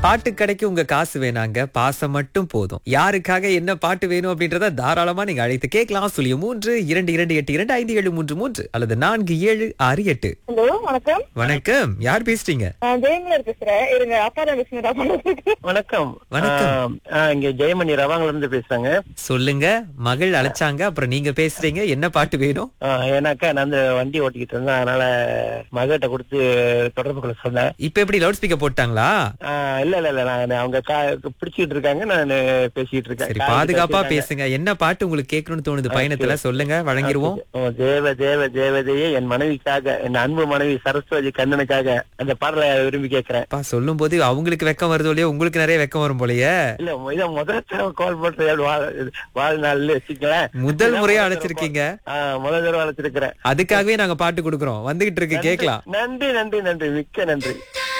பாட்டு கடைக்கு உங்க காசு வேணாங்க பாசம் மட்டும் போதும் யாருக்காக என்ன பாட்டு வேணும் அப்படின்றத தாராளமா நீங்க அழைத்து கேட்கலாம் சுழிய மூன்று இரண்டு இரண்டு எட்டு இரண்டு ஐந்து ஏழு மூன்று மூன்று அல்லது நான்கு ஏழு ஆறு எட்டு ஹலோ வணக்கம் வணக்கம் யார் பேசுறீங்க நான் ஜெயமலர் பேசுறேன் இருங்க அப்பா தான் பேசுறேன் வணக்கம் வணக்கம். ஆம், ஆ, இங்க ஜெயமணி ரவாங்கல இருந்து பேசுறாங்க சொல்லுங்க மகள் அழைச்சாங்க அப்புறம் நீங்க பேசுறீங்க என்ன பாட்டு வேணும் ஆ, ஏன்னாக்கா நான் அந்த வண்டி ஓட்டிக்கிட்டு இருந்தேன் அதனால மகிட்ட கொடுத்து தொடர்பு கொள்ள சொன்னேன் இப்ப எப்படி லவுட் ஸ்பீக்கர் போட்டாங்களா ஆ, இல்ல இல்ல இல்ல நான் அவங்க கா- பிடிச்சிட்டு இருக்காங்க நான் பேசிட்டு இருக்கேன் சரி காலையில பாதுகாப்பா பேசிட்டாங்க. பேசுங்க என்ன பாட்டு உங்களுக்கு கேட்கணும்னு தோணுது பயணத்துல சொல்லுங்க வழங்கிருவோம் ஓ, தேவ தேவ தேவதையே என் மனைவிக்காக என் அன்பு மனைவி சரஸ்வதி கண்ணனுக்காக அந்த பாடலை விரும்பி கேட்கிறேன் அப்பா சொல்லும் போது அவங்களுக்கு வெக்கம் வருதோ இல்லையோ உங்களுக்கு நிறைய வெக்கம் வரும் போலயே இல்ல இத முதல் கால் பண்றது வாழ்- வாழ்நாள்ல வச்சுக்கலேன் முதல் முறையா அழைச்சிருக்கீங்க ஆ, முதல் தடவை அழைச்சிருக்கிறேன் அதுக்காகவே நாங்க பாட்டு கொடுக்கறோம் வந்துகிட்டு இருக்கு கேக்கலாம் நன்றி நன்றி நன்றி மிக்க நன்றி